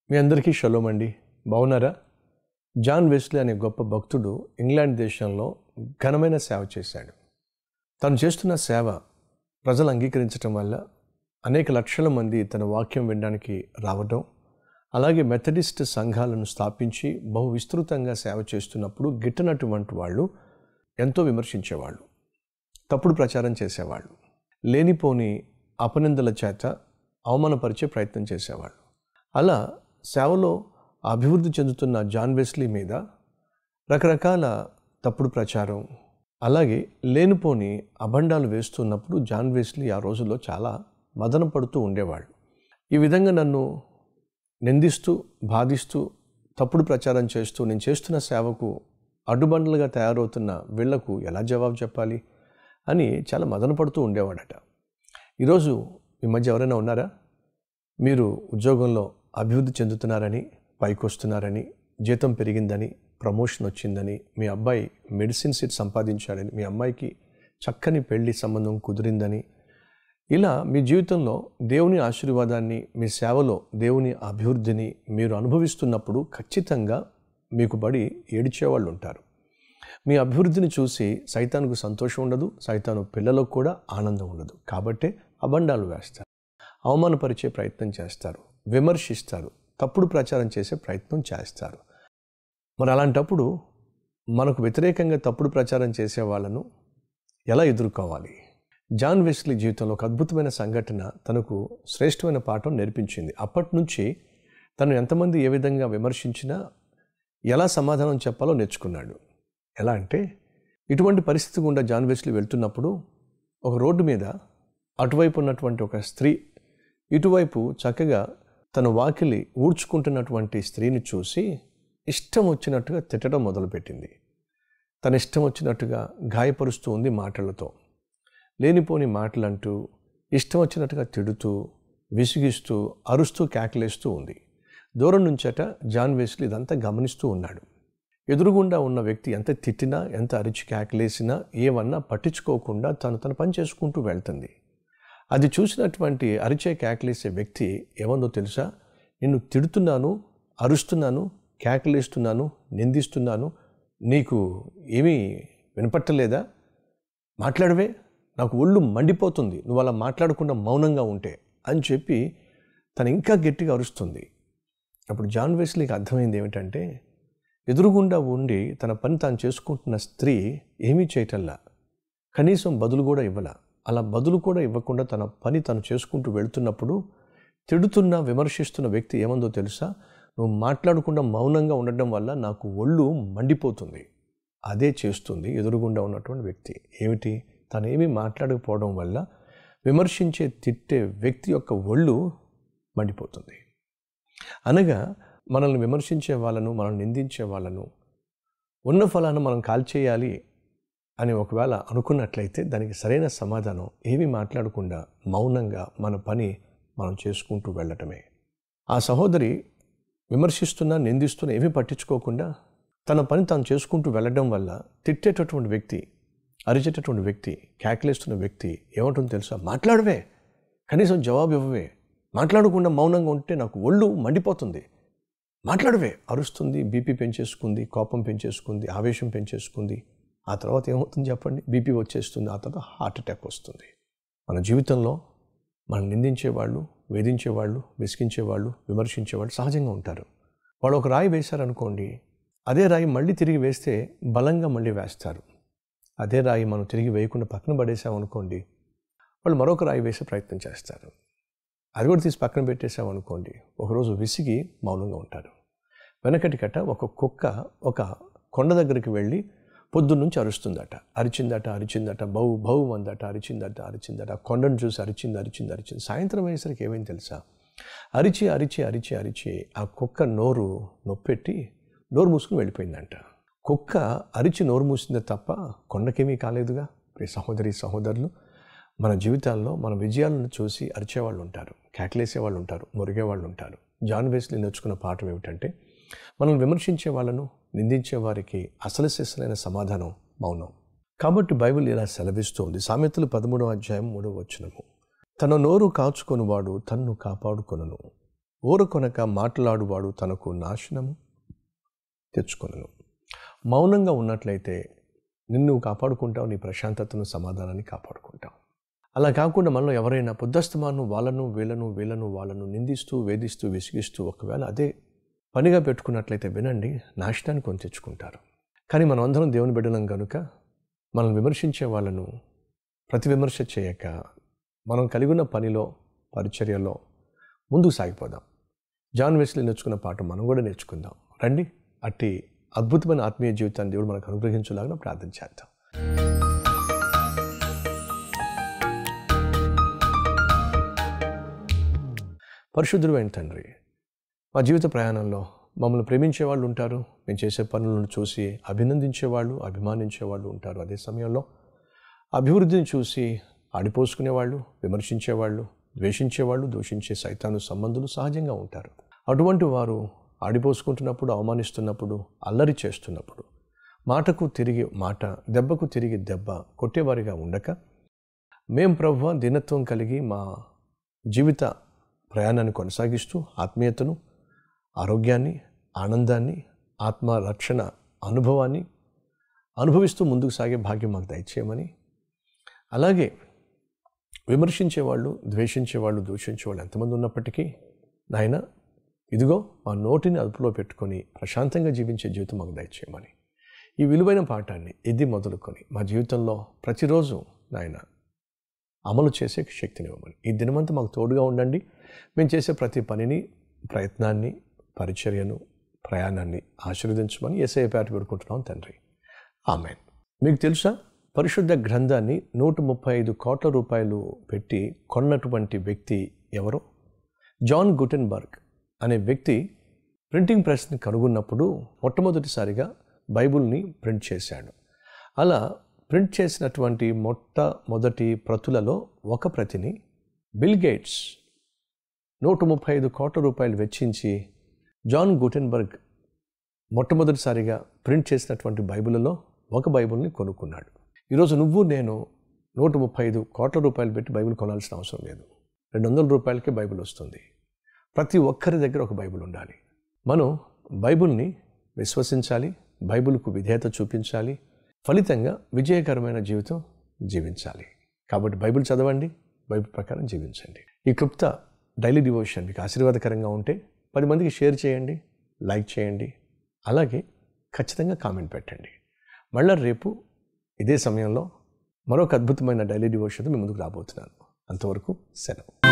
మీ అందరికీ షలోమ్ అండి బాగున్నారా జాన్ వెస్లీ అనే గొప్ప భక్తుడు ఇంగ్లాండ్ దేశంలో ఘనమైన సేవ చేశాడు తను చేస్తున్న సేవ ప్రజలు అంగీకరించటం వల్ల అనేక లక్షల మంది తన వాక్యం వినడానికి రావడం అలాగే మెథడిస్ట్ సంఘాలను స్థాపించి బహు విస్తృతంగా సేవ చేస్తున్నప్పుడు గిట్టనటువంటి వాళ్ళు ఎంతో విమర్శించేవాళ్ళు తప్పుడు ప్రచారం చేసేవాళ్ళు లేనిపోని అపనిందల చేత అవమానపరిచే ప్రయత్నం చేసేవాళ్ళు అలా సేవలో అభివృద్ధి చెందుతున్న జాన్ వెస్లీ మీద రకరకాల తప్పుడు ప్రచారం అలాగే లేనిపోని అభండాలు వేస్తున్నప్పుడు జాన్ వెస్లీ ఆ రోజుల్లో చాలా మదన పడుతూ ఉండేవాళ్ళు ఈ విధంగా నన్ను నిందిస్తూ బాధిస్తూ తప్పుడు ప్రచారం చేస్తూ నేను చేస్తున్న సేవకు అడ్డుబండలుగా తయారవుతున్న వీళ్లకు ఎలా జవాబు చెప్పాలి అని చాలా మదన పడుతూ ఉండేవాడట ఈరోజు ఈ మధ్య ఎవరైనా ఉన్నారా మీరు ఉద్యోగంలో అభివృద్ధి చెందుతున్నారని పైకి వస్తున్నారని జీతం పెరిగిందని ప్రమోషన్ వచ్చిందని మీ అబ్బాయి మెడిసిన్ సీట్ సంపాదించాడని మీ అమ్మాయికి చక్కని పెళ్లి సంబంధం కుదిరిందని ఇలా మీ జీవితంలో దేవుని ఆశీర్వాదాన్ని మీ సేవలో దేవుని అభివృద్ధిని మీరు అనుభవిస్తున్నప్పుడు ఖచ్చితంగా మీకు బడి ఏడిచేవాళ్ళు ఉంటారు మీ అభివృద్ధిని చూసి సైతానికి సంతోషం ఉండదు సైతాను పిల్లలకు కూడా ఆనందం ఉండదు కాబట్టే అబండాలు వేస్తారు అవమానపరిచే ప్రయత్నం చేస్తారు విమర్శిస్తారు తప్పుడు ప్రచారం చేసే ప్రయత్నం చేస్తారు మరి అలాంటప్పుడు మనకు వ్యతిరేకంగా తప్పుడు ప్రచారం చేసే వాళ్ళను ఎలా ఎదుర్కోవాలి జాన్ వెస్లీ జీవితంలో ఒక అద్భుతమైన సంఘటన తనకు శ్రేష్టమైన పాఠం నేర్పించింది అప్పటి నుంచి తను ఎంతమంది ఏ విధంగా విమర్శించినా ఎలా సమాధానం చెప్పాలో నేర్చుకున్నాడు ఎలా అంటే ఇటువంటి పరిస్థితి గుండా జాన్ వెస్లీ వెళ్తున్నప్పుడు ఒక రోడ్డు మీద అటువైపు ఉన్నటువంటి ఒక స్త్రీ ఇటువైపు చక్కగా తన వాకిలి ఊడ్చుకుంటున్నటువంటి స్త్రీని చూసి ఇష్టం వచ్చినట్టుగా తిట్టడం మొదలుపెట్టింది తన ఇష్టం వచ్చినట్టుగా గాయపరుస్తూ ఉంది మాటలతో లేనిపోని మాటలంటూ ఇష్టం వచ్చినట్టుగా తిడుతూ విసిగిస్తూ అరుస్తూ కేకలేస్తూ ఉంది దూరం నుంచట జాన్ వెస్లీ ఇదంతా గమనిస్తూ ఉన్నాడు ఎదురుగుండా ఉన్న వ్యక్తి ఎంత తిట్టినా ఎంత అరిచి కేకలేసినా ఏమన్నా పట్టించుకోకుండా తను తన పని చేసుకుంటూ వెళ్తుంది అది చూసినటువంటి అరిచే కేకలేసే వ్యక్తి ఏమందో తెలుసా నిన్ను తిడుతున్నాను అరుస్తున్నాను కేకలేస్తున్నాను నిందిస్తున్నాను నీకు ఏమీ వినపట్టలేదా మాట్లాడవే నాకు ఒళ్ళు మండిపోతుంది నువ్వు అలా మాట్లాడకుండా మౌనంగా ఉంటే అని చెప్పి తను ఇంకా గట్టిగా అరుస్తుంది అప్పుడు జాన్ వెస్లీకి అర్థమైంది ఏమిటంటే ఎదురుగుండా ఉండి తన పని తాను చేసుకుంటున్న స్త్రీ ఏమీ చేయటల్లా కనీసం బదులు కూడా ఇవ్వాల అలా బదులు కూడా ఇవ్వకుండా తన పని తను చేసుకుంటూ వెళ్తున్నప్పుడు తిడుతున్న విమర్శిస్తున్న వ్యక్తి ఏమందో తెలుసా నువ్వు మాట్లాడకుండా మౌనంగా ఉండడం వల్ల నాకు ఒళ్ళు మండిపోతుంది అదే చేస్తుంది ఎదురుగుండా ఉన్నటువంటి వ్యక్తి ఏమిటి తను ఏమీ మాట్లాడకపోవడం వల్ల విమర్శించే తిట్టే వ్యక్తి యొక్క ఒళ్ళు మండిపోతుంది అనగా మనల్ని విమర్శించే వాళ్ళను మనల్ని నిందించే వాళ్ళను ఉన్న ఫలాన్ని మనం కాల్చేయాలి అని ఒకవేళ అనుకున్నట్లయితే దానికి సరైన సమాధానం ఏమీ మాట్లాడకుండా మౌనంగా మన పని మనం చేసుకుంటూ వెళ్ళటమే ఆ సహోదరి విమర్శిస్తున్నా నిందిస్తున్నా ఏమీ పట్టించుకోకుండా తన పని తాను చేసుకుంటూ వెళ్ళడం వల్ల తిట్టేటటువంటి వ్యక్తి అరిచేటటువంటి వ్యక్తి కేకలేస్తున్న వ్యక్తి ఏమంటుందో తెలుసా మాట్లాడవే కనీసం జవాబు ఇవ్వవే మాట్లాడకుండా మౌనంగా ఉంటే నాకు ఒళ్ళు మండిపోతుంది మాట్లాడవే అరుస్తుంది బీపీ పెంచేసుకుంది కోపం పెంచేసుకుంది ఆవేశం పెంచేసుకుంది ఆ తర్వాత ఏమవుతుంది చెప్పండి బీపీ వచ్చేస్తుంది ఆ తర్వాత హార్ట్ అటాక్ వస్తుంది మన జీవితంలో మనం నిందించేవాళ్ళు వేధించేవాళ్ళు విసిగించేవాళ్ళు విమర్శించేవాళ్ళు సహజంగా ఉంటారు వాళ్ళు ఒక రాయి వేశారనుకోండి అదే రాయి మళ్ళీ తిరిగి వేస్తే బలంగా మళ్ళీ వేస్తారు అదే రాయి మనం తిరిగి వేయకుండా పక్కన పడేసామనుకోండి వాళ్ళు మరొక రాయి వేసే ప్రయత్నం చేస్తారు అది కూడా తీసి పక్కన పెట్టేసామనుకోండి ఒకరోజు విసిగి మౌనంగా ఉంటారు వెనకటి కట్ట ఒక కుక్క ఒక కొండ దగ్గరికి వెళ్ళి పొద్దున్నుంచి అరుస్తుందట అరిచిందట అరిచిందట బౌ బౌ అందట అరిచిందట అరిచిందట కొండను చూసి అరిచింది అరిచింది అరిచింది సాయంత్రం అయ్యేసరికి ఏమైంది తెలుసా అరిచి అరిచి అరిచి అరిచి ఆ కుక్క నోరు నొప్పెట్టి నోరు మూసుకుని వెళ్ళిపోయిందంట కుక్క అరిచి నోరు మూసిందే తప్ప కొండకేమీ కాలేదుగా ప్రియ సహోదరి సహోదరులు మన జీవితాల్లో మన విజయాలను చూసి అరిచేవాళ్ళు ఉంటారు కేకలేసే వాళ్ళు ఉంటారు మురిగే వాళ్ళు ఉంటారు జాన్ వేస్లీ నేర్చుకున్న పాఠం ఏమిటంటే మనల్ని విమర్శించే వాళ్ళను నిందించే వారికి అసలు శిస్సులైన సమాధానం మౌనం కాబట్టి బైబిల్ ఇలా సెలవిస్తోంది సామెతలు పదమూడవ అధ్యాయం మూడవ వచనము తన నోరు కాచుకొనివాడు తన్ను కాపాడుకొనును ఊరకొనక మాట్లాడువాడు తనకు నాశనము తెచ్చుకొనను మౌనంగా ఉన్నట్లయితే నిన్ను కాపాడుకుంటావు నీ ప్రశాంతతను సమాధానాన్ని కాపాడుకుంటావు అలా కాకుండా మనలో ఎవరైనా పొద్దస్తమాను వాళ్ళను వీళ్ళను వీళ్ళను వాళ్ళను నిందిస్తూ వేధిస్తూ విసిగిస్తూ ఒకవేళ అదే పనిగా పెట్టుకున్నట్లయితే వినండి నాశనాన్ని కొని తెచ్చుకుంటారు కానీ మనం అందరం దేవుని బిడ్డలం కనుక మనం విమర్శించే వాళ్ళను ప్రతి విమర్శ చేయక మనం కలిగి ఉన్న పనిలో పరిచర్యలో ముందుకు సాగిపోదాం జాన్ వెస్లీ నేర్చుకున్న పాట మనం కూడా నేర్చుకుందాం రండి అట్టి అద్భుతమైన ఆత్మీయ జీవితాన్ని దేవుడు మనకు అనుగ్రహించేలాగా ప్రార్థన చేద్దాం పరిశుద్ధుడు అయిన తండ్రి మా జీవిత ప్రయాణంలో మమ్మల్ని ప్రేమించే వాళ్ళు ఉంటారు మేము చేసే పనులను చూసి అభినందించేవాళ్ళు అభిమానించేవాళ్ళు ఉంటారు అదే సమయంలో అభివృద్ధిని చూసి ఆడిపోసుకునేవాళ్ళు విమర్శించేవాళ్ళు ద్వేషించేవాళ్ళు దూషించే సైతాను సంబంధులు సహజంగా ఉంటారు అటువంటి వారు ఆడిపోసుకుంటున్నప్పుడు అవమానిస్తున్నప్పుడు అల్లరి చేస్తున్నప్పుడు మాటకు తిరిగి మాట దెబ్బకు తిరిగి దెబ్బ కొట్టేవారిగా ఉండక మేం ప్రభు దినత్వం కలిగి మా జీవిత ప్రయాణాన్ని కొనసాగిస్తూ ఆత్మీయతను ఆరోగ్యాన్ని ఆనందాన్ని ఆత్మ రక్షణ అనుభవాన్ని అనుభవిస్తూ ముందుకు సాగే భాగ్యం మాకు దయచేయమని అలాగే విమర్శించేవాళ్ళు ద్వేషించేవాళ్ళు దూషించేవాళ్ళు ఎంతమంది ఉన్నప్పటికీ నాయన ఇదిగో మా నోటిని అదుపులో పెట్టుకొని ప్రశాంతంగా జీవించే జీవితం మాకు దయచేయమని ఈ విలువైన పాఠాన్ని ఇది మొదలుకొని మా జీవితంలో ప్రతిరోజు నాయన అమలు చేసే శక్తిని ఇవ్వమని ఈ దినమంతా మాకు తోడుగా ఉండండి మేము చేసే ప్రతి పనిని ప్రయత్నాన్ని పరిచర్యను ప్రయాణాన్ని ఆశీర్వదించమని ఎస్ఐ పేట పెడుకుంటున్నాం తండ్రి ఆమెన్ మీకు తెలుసా పరిశుద్ధ గ్రంథాన్ని నూట ముప్పై ఐదు కోట్ల రూపాయలు పెట్టి కొన్నటువంటి వ్యక్తి ఎవరో జాన్ గుటెన్బర్గ్ అనే వ్యక్తి ప్రింటింగ్ ప్రెస్ని కనుగొన్నప్పుడు మొట్టమొదటిసారిగా బైబుల్ని ప్రింట్ చేశాడు అలా ప్రింట్ చేసినటువంటి మొట్టమొదటి ప్రతులలో ఒక ప్రతిని బిల్ గేట్స్ నూట ముప్పై ఐదు కోట్ల రూపాయలు వెచ్చించి జాన్ గుటెన్బర్గ్ మొట్టమొదటిసారిగా ప్రింట్ చేసినటువంటి బైబిల్లో ఒక బైబిల్ని కొనుక్కున్నాడు ఈరోజు నువ్వు నేను నూట ముప్పై ఐదు కోట్ల రూపాయలు పెట్టి బైబిల్ కొనాల్సిన అవసరం లేదు రెండు వందల రూపాయలకే బైబిల్ వస్తుంది ప్రతి ఒక్కరి దగ్గర ఒక బైబిల్ ఉండాలి మనం బైబిల్ని విశ్వసించాలి బైబిల్కు విధేయత చూపించాలి ఫలితంగా విజయకరమైన జీవితం జీవించాలి కాబట్టి బైబిల్ చదవండి బైబిల్ ప్రకారం జీవించండి ఈ క్లుప్త డైలీ డివోషన్ మీకు ఆశీర్వాదకరంగా ఉంటే పది మందికి షేర్ చేయండి లైక్ చేయండి అలాగే ఖచ్చితంగా కామెంట్ పెట్టండి మళ్ళీ రేపు ఇదే సమయంలో మరొక అద్భుతమైన డైలీ డివోషన్తో మీ ముందుకు రాబోతున్నాను అంతవరకు సెలవు